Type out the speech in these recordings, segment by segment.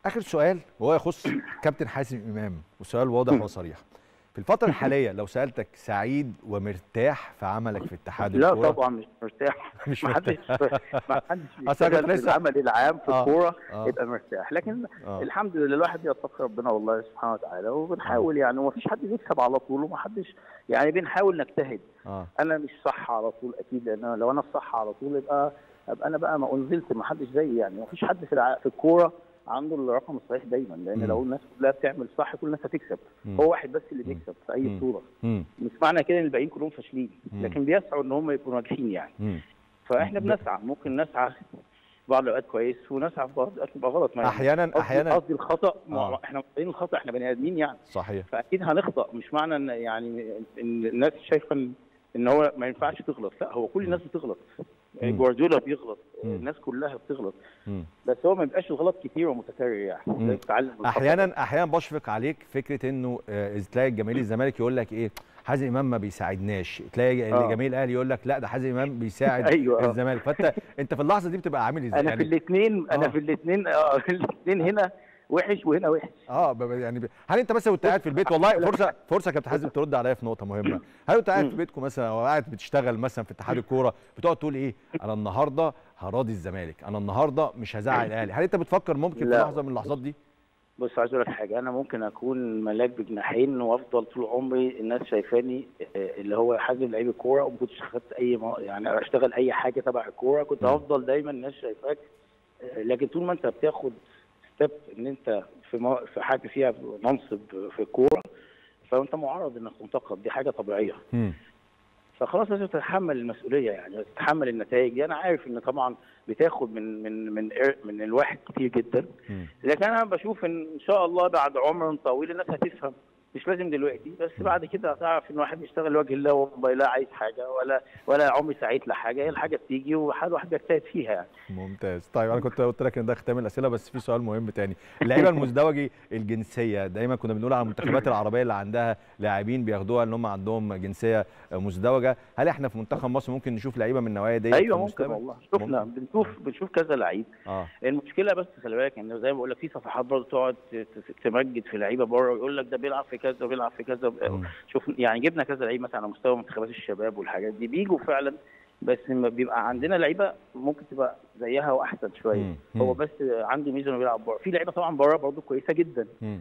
اخر سؤال وهو يخص كابتن حازم امام وسؤال واضح وصريح في الفتره الحاليه لو سالتك سعيد ومرتاح في عملك في اتحاد لا الكوره طبعا مش مرتاح مش ما حدش ما حدش أصل أنا كنت بيشتغل في لسه- العمل العام في آه، الكوره آه. يبقى مرتاح لكن آه. الحمد لله الواحد بيتقي ربنا والله سبحانه وتعالى وبنحاول يعني وما فيش حد بيكسب على طول وما حدش يعني بنحاول نجتهد اه انا مش صح على طول اكيد لان أنا لو انا الصح على طول يبقى ابقى انا بقى ما انزلت ما حدش زيي يعني ما فيش حد في الع... في الكوره عنده الرقم الصحيح دايما لان مم. لو الناس كلها بتعمل صح كل الناس هتكسب مم. هو واحد بس اللي مم. بيكسب في اي مم. بطوله مم. مش معنى كده ان الباقيين كلهم فاشلين مم. لكن بيسعوا ان هم يبقوا ناجحين يعني مم. فاحنا ب- بنسعى ممكن نسعى في بعض الاوقات كويس ونسعى في بعض الاوقات نبقى غلط ما احيانا قصدي- احيانا قصدي الخطا ما آه. احنا مقدرين الخطا احنا بني ادمين يعني صحيح فاكيد هنخطا مش معنى ان يعني ان الناس شايفه ان ان هو ما ينفعش تغلط لا هو كل الناس بتغلط مم. جوارديولا بيغلط مم. الناس كلها بتغلط مم. بس هو ما يبقاش الغلط كتير ومتكرر يعني مم. لازم تتعلم من الخطأ. احيانا احيانا بشفق عليك فكره انه آه، تلاقي جماهير الزمالك يقول لك ايه حازم امام ما بيساعدناش تلاقي آه. جماهير الاهلي يقول لك لا ده حازم امام بيساعد أيوة، آه. الزمالك فانت انت في اللحظه دي بتبقى عامل ازاي انا يعني في الاثنين آه. انا في الاثنين اه في الاثنين هنا وحش وهنا وحش اه ب- ب- يعني ب- هل انت مثلا وانت قاعد في البيت والله فرصه فرصه يا كابتن حازم ترد عليا في نقطه مهمه هل انت قاعد في بيتكم مثلا او قاعد بتشتغل مثلا في اتحاد الكوره بتقعد تقول ايه انا النهارده هراضي الزمالك انا النهارده مش هزعل الاهلي هل انت بتفكر ممكن في لا. لحظه من اللحظات دي بص عايز اقول لك حاجه انا ممكن اكون ملاك بجناحين وافضل طول عمري الناس شايفاني آه، اللي هو حازم لعيب الكوره وما كنتش خدت اي م- يعني اشتغل اي حاجه تبع الكوره كنت مم. هفضل دايما الناس شايفاك آه، لكن طول ما انت بتاخد ستيب ان انت في م- في حاجه فيها منصب في الكوره فانت معرض انك تنتقد دي حاجه طبيعيه مم. فخلاص لازم تتحمل المسؤوليه يعني تتحمل النتائج دي انا عارف ان طبعا بتاخد من من من من الواحد كتير جدا مم. لكن انا بشوف ان ان شاء الله بعد عمر طويل الناس هتفهم مش لازم دلوقتي بس بعد كده هتعرف ان واحد بيشتغل لوجه الله وهو لا عايز حاجه ولا ولا عمري سعيت لحاجه هي الحاجه بتيجي وحد واحد بيجتهد فيها يعني ممتاز طيب انا كنت قلت لك ان ده ختام الاسئله بس في سؤال مهم تاني اللعيبه المزدوجي الجنسيه دايما كنا بنقول على المنتخبات العربيه اللي عندها لاعبين بياخدوها ان هم عندهم جنسيه مزدوجه هل احنا في منتخب مصر ممكن نشوف لعيبه من النوعيه دي ايوه في ممكن المستقبل؟ والله شفنا بنشوف بنشوف كذا لعيب اه المشكله بس خلي بالك ان زي ما بقول لك في صفحات برضه تقعد ت- ت- تمجد في لعيبه بره ويقول لك ده بيلعب في كذا وبيلعب في كذا مم. شوف يعني جبنا كذا لعيب مثلا على مستوى منتخبات الشباب والحاجات دي بيجوا فعلا بس لما بيبقى عندنا لعيبه ممكن تبقى زيها واحسن شويه مم. هو مم. بس عنده ميزه انه بيلعب بره في لعيبه طبعا بره برضه كويسه جدا مم.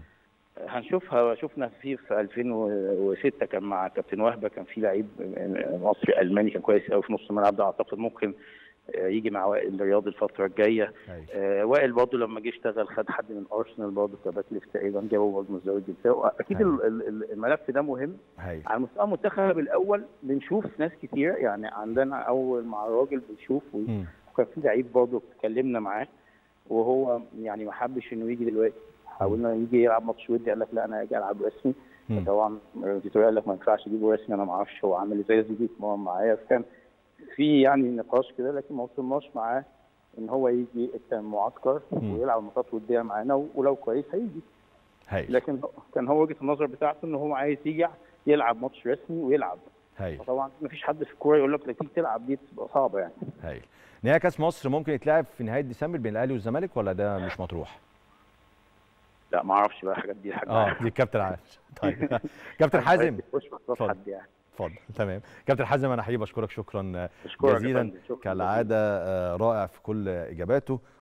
هنشوفها شفنا في في 2006 كان مع كابتن وهبه كان في لعيب مصري الماني كان كويس قوي في نص الملعب ده اعتقد ممكن يجي مع وائل الرياضي الفتره الجايه أيوة. آه، وائل برضه لما جه اشتغل خد حد من ارسنال برضه كباك ليفت تقريبا جابه برضه مزدوج الجنسيه اكيد أيوة. ال- ال- الملف ده مهم هايل على مستوى المنتخب الاول بنشوف ناس كتير يعني عندنا اول مع الراجل بنشوف و- مم. وكان في لعيب برضه اتكلمنا معاه وهو يعني ما حبش انه يجي دلوقتي حاولنا يجي يلعب ماتش ودي قال لك لا انا هاجي العب رسمي مم. طبعا فيتوريا قال لك ما ينفعش اجيبه رسمي انا ما اعرفش هو عامل ازاي لازم يجي يتمرن معايا كان في يعني نقاش كده لكن ما وصلناش معاه ان هو يجي المعسكر مم. ويلعب ماتشات وديه معانا و- ولو كويس هيجي هايل لكن كان هو وجهه النظر بتاعته ان هو عايز يجي يلعب ماتش رسمي ويلعب هايل فطبعا ما فيش حد في الكوره يقول لك لا تيجي تلعب دي بتبقى صعبه يعني هايل نهائي كاس مصر ممكن يتلعب في نهايه ديسمبر بين الاهلي والزمالك ولا ده مش مطروح؟ لا ما اعرفش بقى الحاجات دي حاجه اه دي الكابتن عارف طيب كابتن حازم مش بخصوص اتفضل. حد يعني اتفضل تمام كابتن حازم انا حقيقي بشكرك شكرا أشكرك يا جزيلا فندم. شكراً كالعاده آه، رائع في كل اجاباته